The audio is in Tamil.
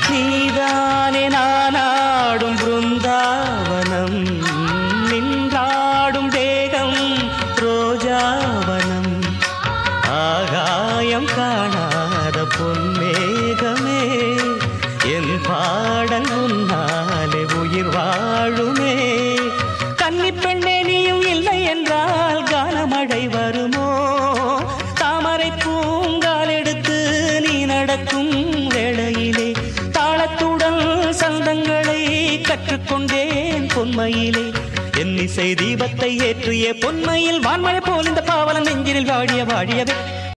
நீதானே நானாடும் பிருந்தாவனம் நின்றாடும் தேகம் ரோஜாவனம் ஆகாயம் காணாத பொன்மேகமே என் பாடல் உன்னாலே உயிர் வாழுமே கன்னி பெண்ணே நீயும் இல்லை என்றால் கானமழை வருமோ தாமரை பூங்கால் எடுத்து நீ நடக்கும் வேளையிலே தாளத்துடன் சந்தங்களை கற்றுக்கொண்டேன் பொன்மையிலே என் இசை தீபத்தை ஏற்றிய பொன்மையில் வான்மழை போல் இந்த பாவலன் நெஞ்சினில் வாடிய வாடியவே